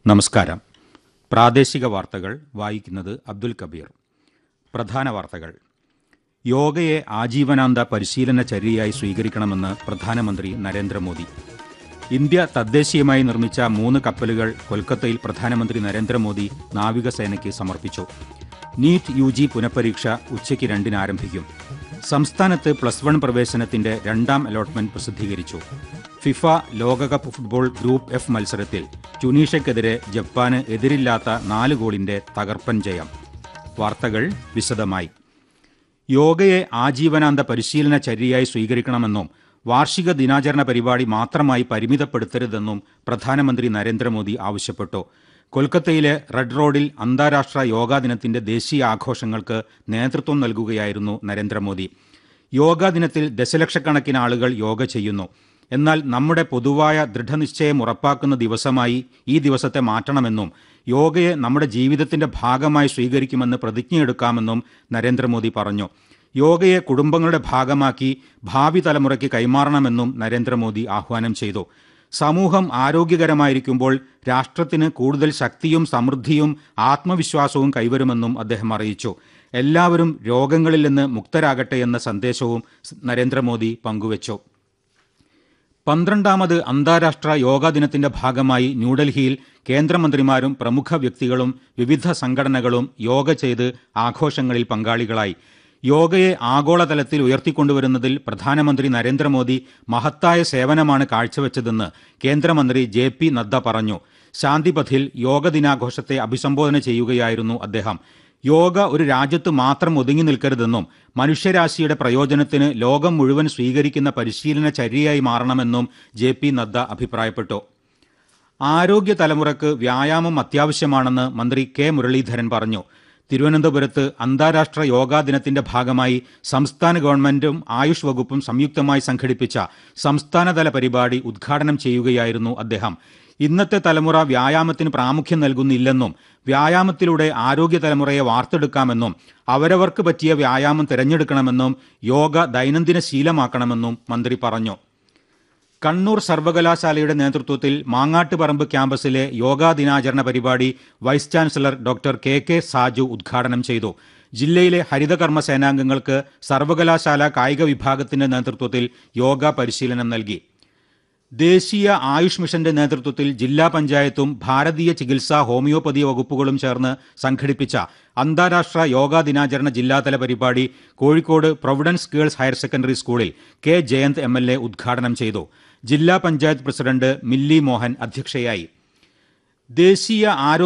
നമസ്കാരം പ്രാദേശിക വാർത്തകൾ വായിക്കുന്നത് അബ്ദുൽ കബീർ പ്രധാന വാർത്തകൾ യോഗയെ ആജീവനാന്ത പരിശീലന ചര്യയായി സ്വീകരിക്കണമെന്ന് പ്രധാനമന്ത്രി നരേന്ദ്രമോദി ഇന്ത്യ തദ്ദേശീയമായി നിർമ്മിച്ച മൂന്ന് കപ്പലുകൾ കൊൽക്കത്തയിൽ പ്രധാനമന്ത്രി നരേന്ദ്രമോദി നാവികസേനയ്ക്ക് സമർപ്പിച്ചു നീറ്റ് യു ജി പുനഃപരീക്ഷ ഉച്ചയ്ക്ക് രണ്ടിന് ആരംഭിക്കും സംസ്ഥാനത്ത് പ്ലസ് വൺ പ്രവേശനത്തിന്റെ രണ്ടാം അലോട്ട്മെന്റ് പ്രസിദ്ധീകരിച്ചു ഫിഫ ലോകകപ്പ് ഫുട്ബോൾ ഗ്രൂപ്പ് എഫ് മത്സരത്തിൽ ട്യൂണീഷ്യക്കെതിരെ ജപ്പാന് എതിരില്ലാത്ത നാല് ഗോളിന്റെ തകർപ്പൻ ജയം വാർത്തകൾ വിശദമായി യോഗയെ ആജീവനാന്ത പരിശീലന ചര്യയായി സ്വീകരിക്കണമെന്നും വാർഷിക ദിനാചരണ പരിപാടി മാത്രമായി പരിമിതപ്പെടുത്തരുതെന്നും പ്രധാനമന്ത്രി നരേന്ദ്രമോദി ആവശ്യപ്പെട്ടു കൊൽക്കത്തയിലെ റെഡ് റോഡിൽ അന്താരാഷ്ട്ര യോഗാ ദിനത്തിന്റെ ദേശീയ ആഘോഷങ്ങൾക്ക് നേതൃത്വം നൽകുകയായിരുന്നു നരേന്ദ്രമോദി യോഗാ ദിനത്തിൽ ദശലക്ഷക്കണക്കിന് ആളുകൾ യോഗ ചെയ്യുന്നു എന്നാൽ നമ്മുടെ പൊതുവായ ദൃഢനിശ്ചയം ഉറപ്പാക്കുന്ന ദിവസമായി ഈ ദിവസത്തെ മാറ്റണമെന്നും യോഗയെ നമ്മുടെ ജീവിതത്തിന്റെ ഭാഗമായി സ്വീകരിക്കുമെന്ന് പ്രതിജ്ഞയെടുക്കാമെന്നും നരേന്ദ്രമോദി പറഞ്ഞു യോഗയെ കുടുംബങ്ങളുടെ ഭാഗമാക്കി ഭാവി തലമുറയ്ക്ക് കൈമാറണമെന്നും നരേന്ദ്രമോദി ആഹ്വാനം ചെയ്തു സമൂഹം ആരോഗ്യകരമായിരിക്കുമ്പോൾ രാഷ്ട്രത്തിന് കൂടുതൽ ശക്തിയും സമൃദ്ധിയും ആത്മവിശ്വാസവും കൈവരുമെന്നും അദ്ദേഹം അറിയിച്ചു എല്ലാവരും രോഗങ്ങളിൽ നിന്ന് മുക്തരാകട്ടെ എന്ന സന്ദേശവും നരേന്ദ്രമോദി പങ്കുവച്ചു പന്ത്രണ്ടാമത് അന്താരാഷ്ട്ര യോഗാ ദിനത്തിന്റെ ഭാഗമായി ന്യൂഡൽഹിയിൽ കേന്ദ്രമന്ത്രിമാരും പ്രമുഖ വ്യക്തികളും വിവിധ സംഘടനകളും യോഗ ചെയ്ത് ആഘോഷങ്ങളിൽ പങ്കാളികളായി യോഗയെ ആഗോളതലത്തിൽ ഉയർത്തിക്കൊണ്ടുവരുന്നതിൽ പ്രധാനമന്ത്രി നരേന്ദ്രമോദി മഹത്തായ സേവനമാണ് കാഴ്ചവെച്ചതെന്ന് കേന്ദ്രമന്ത്രി ജെ പി നദ്ദ പറഞ്ഞു ശാന്തിപഥിൽ യോഗ ദിനാഘോഷത്തെ അഭിസംബോധന ചെയ്യുകയായിരുന്നു അദ്ദേഹം യോഗ ഒരു രാജ്യത്ത് മാത്രം ഒതുങ്ങി നിൽക്കരുതെന്നും മനുഷ്യരാശിയുടെ പ്രയോജനത്തിന് ലോകം മുഴുവൻ സ്വീകരിക്കുന്ന പരിശീലന ചര്യയായി മാറണമെന്നും ജെ പി നദ്ദ അഭിപ്രായപ്പെട്ടു ആരോഗ്യ തലമുറക്ക് വ്യായാമം അത്യാവശ്യമാണെന്ന് മന്ത്രി കെ മുരളീധരൻ പറഞ്ഞു തിരുവനന്തപുരത്ത് അന്താരാഷ്ട്ര യോഗാ ദിനത്തിന്റെ ഭാഗമായി സംസ്ഥാന ഗവൺമെന്റും ആയുഷ് വകുപ്പും സംയുക്തമായി സംഘടിപ്പിച്ച സംസ്ഥാനതല പരിപാടി ഉദ്ഘാടനം ചെയ്യുകയായിരുന്നു അദ്ദേഹം ഇന്നത്തെ തലമുറ വ്യായാമത്തിന് പ്രാമുഖ്യം നൽകുന്നില്ലെന്നും വ്യായാമത്തിലൂടെ ആരോഗ്യ തലമുറയെ വാർത്തെടുക്കാമെന്നും അവരവർക്ക് പറ്റിയ വ്യായാമം തിരഞ്ഞെടുക്കണമെന്നും യോഗ ദൈനംദിന ശീലമാക്കണമെന്നും മന്ത്രി പറഞ്ഞു കണ്ണൂർ സർവകലാശാലയുടെ നേതൃത്വത്തിൽ മാങ്ങാട്ടുപറമ്പ് ക്യാമ്പസിലെ യോഗാ ദിനാചരണ പരിപാടി vice chancellor doctor K K Saju ഉദ്ഘാടനം ചെയ്തു ജില്ലയിലെ ഹരിതകർമ്മ സേനാംഗങ്ങൾക്ക് സർവകലാശാല കായിക വിഭാഗത്തിന്റെ നേതൃത്വത്തിൽ യോഗ പരിശീലനം നൽകി ദേശീയ ആയുഷ് മിഷന്റെ നേതൃത്വത്തിൽ ജില്ലാ പഞ്ചായത്തും ഭാരതീയ ചികിത്സാ ഹോമിയോപ്പതി വകുപ്പുകളും ചേർന്ന് സംഘടിപ്പിച്ച അന്താരാഷ്ട്ര യോഗാ ദിനാചരണ ജില്ലാതല പരിപാടി Kozhikode Providence girls higher secondary സ്കൂളിൽ K Jayanth M L A ഉദ്ഘാടനം ചെയ്തു ജില്ലാ പഞ്ചായത്ത് പ്രസിഡന്റ് മില്ലി മോഹൻ അധ്യക്ഷയായി ദേശീയ ആരോഗ്യ